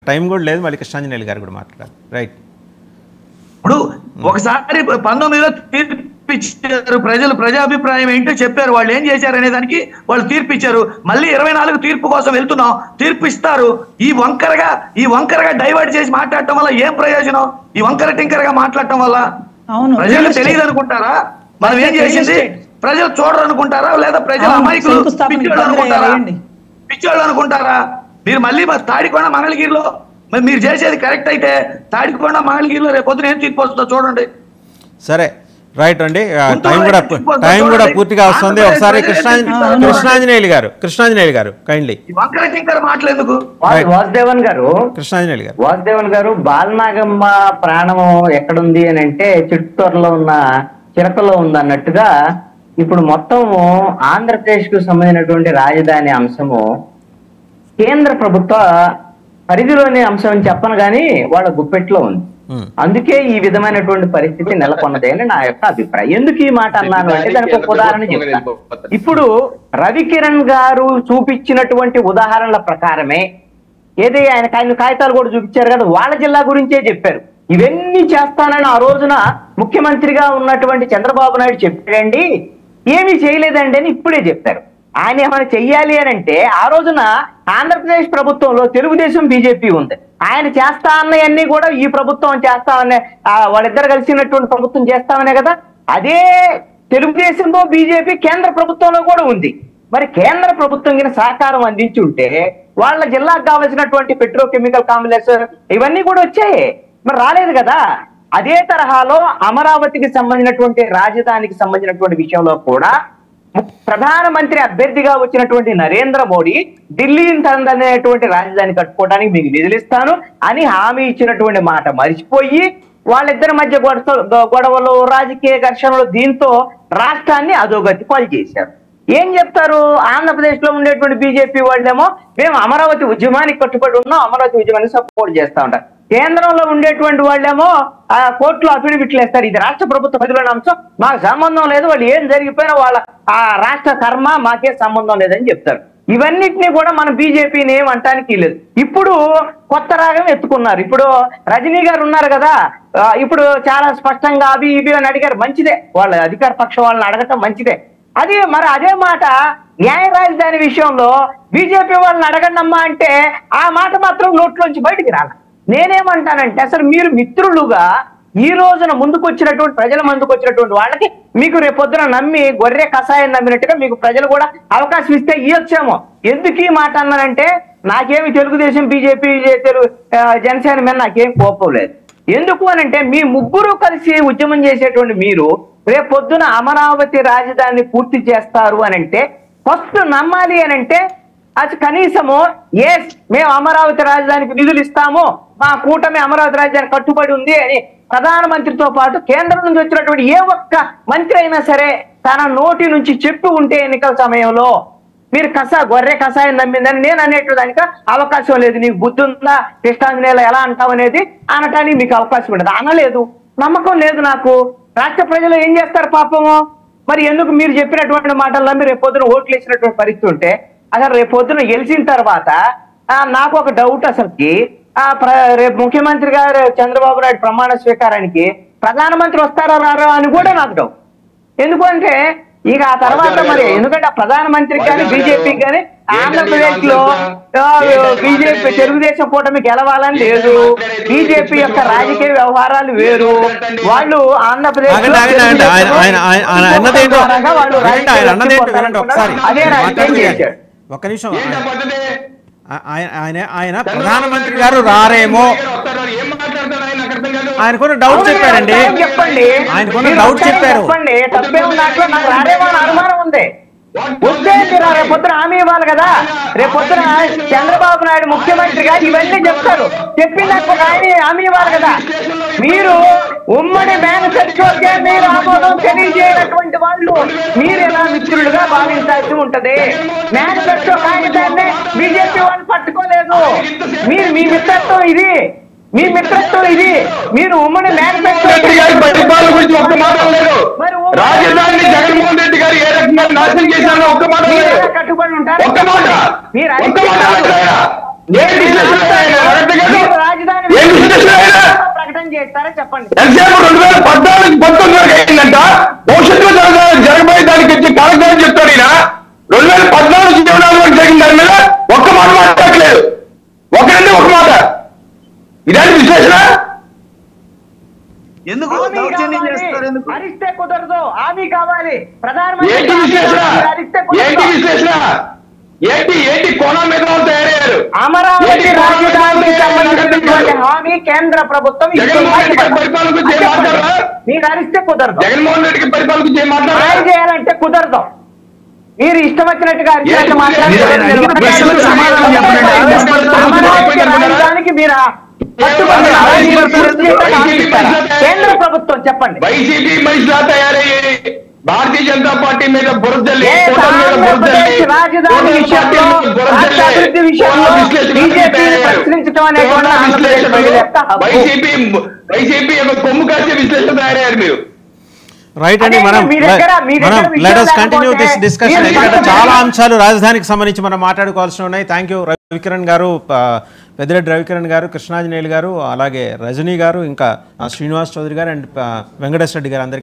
Time కూడా లేదు మళ్ళీ కృష్ణాంజనేయులు గారు కూడా మాట్లాడాలి రైట్ ఇప్పుడు ఒకసారి పంతొమ్మిదిలో తీర్పు ఇచ్చారు ప్రజలు ప్రజాభిప్రాయం ఏంటో చెప్పారు వాళ్ళు ఏం చేశారు అనే దానికి వాళ్ళు తీర్పు ఇచ్చారు మళ్ళీ ఇరవై నాలుగు తీర్పు కోసం వెళ్తున్నాం తీర్పు ఇస్తారు ఈ వంకరగా ఈ వంకరగా డైవర్ట్ చేసి మాట్లాడటం వల్ల ఏం ప్రయోజనం ఈ వంకర టింకరగా మాట్లాడటం వల్ల అవును ప్రజలు రియల్ ఎస్టేట్. తెలియదు అనుకుంటారా మనం ఏం రియల్ చేసింది ఎస్టేట్. ప్రజలు చూడరు అనుకుంటారా లేదా ప్రజల అవును, అమాయకులు శంకుస్థాపనకి పిచ్చోళ్ళు ఇబ్బంది అనుకుంటారా అయ్యాయండి. పిచ్చోళ్ళు అనుకుంటారా మీరు మళ్ళీ మా తాడికొండ మంగళగిరిలో మరి మీరు చేసేది కరెక్ట్ అయితే తాడికొండ మంగళగిరిలో రేపు పొద్దున ఏం తీర్పు వస్తుందో చూడండి సరే రైట్ అండి ఆ, గుంటూరు టైం కూడా రైతు బంధు టైం కూడా చూడండి. పూర్తిగా వస్తుంది ఆంధ్రప్రదేశ్ ఒకసారి ప్రజలు కృష్ణా ఏం చేస్తారు? కృష్ణాంజనేయులు గారు కృష్ణాంజనేయులు గారు కైండ్లీ ఈ వంకర టింకర మాటలెందుకు వా- Right. వాసుదేవన్ గారు కృష్ణాంజనేయులు గారు వాసుదేవన్ గారు బాలనాగమ్మ ప్రాణం ఎక్కడుంది అని అంటే చిట్టూరులో ఉన్న చిరకలో ఉంది అన్నట్టుగా ఇప్పుడు మొత్తం ఆంధ్రప్రదేశ్ కు సంబంధించినటువంటి రాజధాని అంశము కేంద్ర ప్రభుత్వ పరిధిలోని అంశం అని చెప్పను గాని వాళ్ళ గుప్పెట్లో ఉంది Hmm. అందుకే ఈ విధమైనటువంటి పరిస్థితి నెలకొన్నది అని నా యొక్క అభిప్రాయం ఎందుకు ఈ మాట అన్నాను అంటే దానికి ఒక ఉదాహరణ చెప్తాను ఇప్పుడు రవికిరణ్ గారు చూపించినటువంటి ఉదాహరణల ప్రకారమే ఏది ఆయన ఆయన కాగితాలు కూడా చూపించారు కదా వాళ్ళ జిల్లా గురించే చెప్పారు ఇవన్నీ చేస్తానని ఆ రోజున ముఖ్యమంత్రిగా ఉన్నటువంటి చంద్రబాబు నాయుడు చెప్పాడండి ఏమీ చేయలేదండి అని ఇప్పుడే చెప్పారు ఆయన ఏమైనా చెయ్యాలి అని అంటే ఆ రోజున ఆంధ్రప్రదేశ్ ప్రభుత్వంలో తెలుగుదేశం బీజేపీ ఉంది ఆయన చేస్తా అన్నవన్నీ కూడా ఈ ప్రభుత్వం చేస్తామనే ఆ, వాళ్ళిద్దరు కలిసినటువంటి ప్రభుత్వం చేస్తామనే కదా అదే తెలుగుదేశంలో బీజేపీ కేంద్ర ప్రభుత్వంలో కూడా ఉంది మరి కేంద్ర ప్రభుత్వం కింద సహకారం అందించి ఉంటే వాళ్ళ జిల్లాకు కావలసినటువంటి పెట్రోకెమికల్ కాంప్లెక్స్ ఇవన్నీ కూడా వచ్చాయి మరి రాలేదు కదా అదే తరహాలో అమరావతికి సంబంధించినటువంటి రాజధానికి సంబంధించినటువంటి విషయంలో కూడా ము- ప్రధానమంత్రి అభ్యర్థిగా వచ్చినటువంటి నరేంద్ర మోడీ ఢిల్లీని తనదనేటువంటి రాజధాని కట్టుకోవడానికి మీకు నిధులిస్తాను అని హామీ ఇచ్చినటువంటి మాట మరిచిపోయి వాళ్ళిద్దరి మధ్య గొడవ గొడవలు రాజకీయ ఘర్షణలు దీంతో రాష్ట్రాన్ని అధోగతి పాలు చేశారు ఏం చెప్తారు ఆంధ్రప్రదేశ్ లో ఉండేటువంటి బీజేపీ వాళ్ళేమో మేము అమరావతి ఉద్యమానికి కట్టుబడి ఉన్నాం అమరావతి ఉద్యమానికి సపోర్ట్ చేస్తా ఉంటారు కేంద్రంలో ఉండేటువంటి వాళ్ళేమో ఆ కోర్టులో అఫిడవిట్లు వేస్తారు ఇది రాష్ట్ర ప్రభుత్వ పరిధిలోని అంశం మాకు సంబంధం లేదు వాళ్ళు ఏం జరిగిపోయినా వాళ్ళ ఆ రాష్ట్ర కర్మ మాకే సంబంధం లేదని చెప్తారు ఇవన్నిటిని కూడా మన బీజేపీని ఏం అంటానికి లేదు ఇప్పుడు కొత్త రాగం ఎత్తుకున్నారు ఇప్పుడు రజనీ గారు ఉన్నారు కదా ఆ, ఇప్పుడు చాలా స్పష్టంగా అవి ఇవి అని అడిగారు మంచిదే వాళ్ళ అధికార పక్షం వాళ్ళని అడగటం మంచిదే అది మరి అదే మాట న్యాయ రాజధాని విషయంలో బీజేపీ వాళ్ళని అడగండి అమ్మా అంటే ఆ మాట మాత్రం నోట్లోంచి బయటికి రాల నేనేమంటానంటే అసలు మీరు మిత్రులుగా ఈ రోజున ముందుకు వచ్చినటువంటి ప్రజల ముందుకు వచ్చినటువంటి వాళ్ళకి మీకు రేపొద్దున నమ్మి గొర్రె కషాయం నమ్మినట్టుగా మీకు ప్రజలు కూడా అవకాశం ఇస్తే ఇవ్వచ్చేమో ఎందుకు ఈ మాట అన్నానంటే నాకేమి తెలుగుదేశం బీజేపీ తెలుగు ఆ, జనసేన మీద నాకేం కోపం లేదు ఎందుకు అనంటే మీ ముగ్గురు కలిసి ఉద్యమం చేసేటువంటి మీరు రేపొద్దున అమరావతి రాజధానిని పూర్తి చేస్తారు అని అంటే ఫస్ట్ నమ్మాలి అని అంటే అది కనీసము ఎస్ మేము అమరావతి రాజధానికి నిధులు ఇస్తాము మా కూటమి అమరావతి రాజధాని కట్టుబడి ఉంది అని ప్రధానమంత్రితో పాటు కేంద్రం నుంచి వచ్చినటువంటి ఏ ఒక్క మంత్రి అయినా సరే తన నోటి నుంచి చెప్పి ఉంటే ఎన్నికల సమయంలో మీరు కసా గొర్రె కషాయం నమ్మిందని నేను అనేటు దానికి అవకాశం లేదు నీకు బుద్ధి ఉందా కృష్ణాంజనేయులు ఎలా అంటావు అనేది అనటానికి మీకు అవకాశం ఉండదు అనలేదు నమ్మకం లేదు నాకు రాష్ట్ర ప్రజలు ఏం చేస్తారు పాపము మరి ఎందుకు మీరు చెప్పినటువంటి మాటలు నమ్మి రేపు పొద్దున ఓట్లు వేసినటువంటి పరిస్థితి ఉంటే అసలు రేపు పొద్దున గెలిచిన తర్వాత ఆ, నాకు ఒక డౌట్ అసలుకి ఆ ప్ర- రేపు ముఖ్యమంత్రి గారు చంద్రబాబు నాయుడు ప్రమాణ స్వీకారానికి ప్రధానమంత్రి వస్తారా రారా అని కూడా నాకు డౌట్ ఎందుకంటే ఇక ఆ తర్వాత మరి ఎందుకంటే ఆ ప్రధానమంత్రికి కానీ బీజేపీ కానీ ఆంధ్రప్రదేశ్ లో బీజేపీ తెలుగుదేశం కూటమి గెలవాలని లేదు బీజేపీ యొక్క రాజకీయ వ్యవహారాలు వేరు వాళ్ళు ఆంధ్రప్రదేశ్ లో ఆగండి, ఆగండి, ఆగండి. ఆయన ఆయన ఆయన ఆయన అన్నదేంటో ప్రకారంగా వాళ్ళు వినండి, ఆయన అన్నదేంటో వినండి ఒకసారి అదే రాజకీయం మాట్లాడండి. చేశాడు ఒక్క నిమిషం ఏంటి ఆ పద్ధతి? ఆ- ఆయన ఆయన ఆయన ప్రధానమంత్రి గారు రారేమో వస్తారు, ఏం మాట్లాడతారు ఆయన నాకు అర్థం కాదు. ఆయనకున్న డౌట్ అవును, చెప్పారండి మీరు ఒకసారి చెప్పండి ఆయనకున్న మీరు డౌట్ ఒకసారి చెప్పారు చెప్పండి తప్పేం దాంట్లో నాకు రాదేమో అని అనుమానం ఉంది వస్తే మీరు రేపు పొద్దున హామీ ఇవ్వాలి కదా రేపు పొద్దున చంద్రబాబు నాయుడు ముఖ్యమంత్రి గారు ఇవన్నీ చెప్తారు చెప్పినాక ఒక ఆయన హామీ ఇవ్వాలి కదా మీరు ఉమ్మడి మేనిఫెస్టోకే మీరు ఆమోదం తెలియజేయనటువంటి వాళ్ళు మీరు ఎలా మిత్రులుగా భావించాల్సి ఉంటది మేనిఫెస్టో కాగితాన్ని బీజేపీ వాళ్ళు పట్టుకోలేదు మీరు మీ మిత్రత్వం ఇది మీ మిత్రత్వం ఇది మీరు ఉమ్మడి మేనిఫెస్టో రెడ్డి గారి పరిపాలన గురించి ఒక్క మాట లేదు రాజధానిని జగన్మోహన్ రెడ్డి గారు ఏ రకంగా నాశనం చేశారో ఒక్క మాట మీరు లేదు ఎలా కట్టుబడి ఉంటారు ఒక్క మాట మీరు ఒక్క మాట అడిగితే మాట్లాడారా? ఏం చేశారు ఆయన? అడగట్లేదు. చేస్తారో చెప్పండి ఎంతసేపు రెండు వేల పద్నాలుగు పంతొమ్మిది వరకు అయిందంట భవిష్యత్తులో జరగ జరగబోయే దానికి వచ్చి కాలజ్ఞానం చెప్తాడు ఈయన రెండు వేల పద్నాలుగు ఇరవై నాలుగు వరకు జరిగిన దాని మీద ఒక్క మాట మాట్లాడలేదు ఒకరండి ఒక మాట ఇదాని విశ్లేషణ ఎందుకు హామీ దౌర్జన్యం కావాలి. చేస్తారు ఎందుకు అరిస్తే కుదరదు హామీ కావాలి ఏంటి ప్రధానమంత్రి విశ్లేషణ అరిస్తే ఏంటి కుదరదు విశ్లేషణ ఏంటి ఏంటి కోణం మీద వాళ్ళు తయారయ్యారు అమరావతి ఏంటి కోణం మీద వాళ్ళు రాజధానికి తయారయ్యారు? సంబంధించినటువంటి హామీ కేంద్ర ప్రభుత్వం జగన్మోహన్ రెడ్డి గారి ఇస్తుంది. పరిపాలన గురించి ఏం మాట్లాడరా? మీరు అరిస్తే కుదరదు జగన్మోహన్ రెడ్డికి పరిపాలన గురించి ఏం న్యాయం మాట్లాడారు చేయాలంటే కుదరదు మీరు ఇష్టం వచ్చినట్టుగా అరిచినట్టు ఏంటి మాట్లాడితే మీరు నేను ఒకటే ప్రశ్నలకు చెప్తున్నా. సమాధానం చెప్పండి. అమరావతి రాజధానికి మీరు కట్టుబడి హామీ పూర్తి చేయాలని ఆశిస్తారా? కేంద్ర ప్రభుత్వం చెప్పండి వైసీపీ మనిషిలా తయారయ్యి భారతీయ జనతా పార్టీ మీద బురదల్లి ఏ ఆంధ్రప్రదేశ్ రాజధాని విషయంలో రాష్ట్ర అభివృద్ధి విషయంలో బీజేపీని ప్రశ్నించడం అనేటువంటి ఆంధ్రప్రదేశ్ ప్రజల యొక్క హక్కు. వైసీపీ వైసీపీ యొక్క కొమ్ము కాసే విశ్లేషణ తయారయ్యారు మీరు రైట్ అండి అదే మనం మీ దగ్గర- మీ దగ్గర మనం విషయం లెట్ us కంటిన్యూ దిస్ లేకపోతే డిస్కషన్ మీరు ఎందుకంటే మాట్లాడండి. చాలా అంశాలు రాజధానికి సంబంధించి మనం మాట్లాడుకోవాల్సి ఉన్నాయి థ్యాంక్ యూ రవికిరణ్ గారు ప- పెద్దిరెడ్డి రవికిరణ్ గారు కృష్ణాంజనేయులు గారు అలాగే రజనీ గారు ఇంకా ఆ, శ్రీనివాస్ చౌదరి గారు అండ్ ప- వెంకటేశ్వర రెడ్డి గారు అందరికీ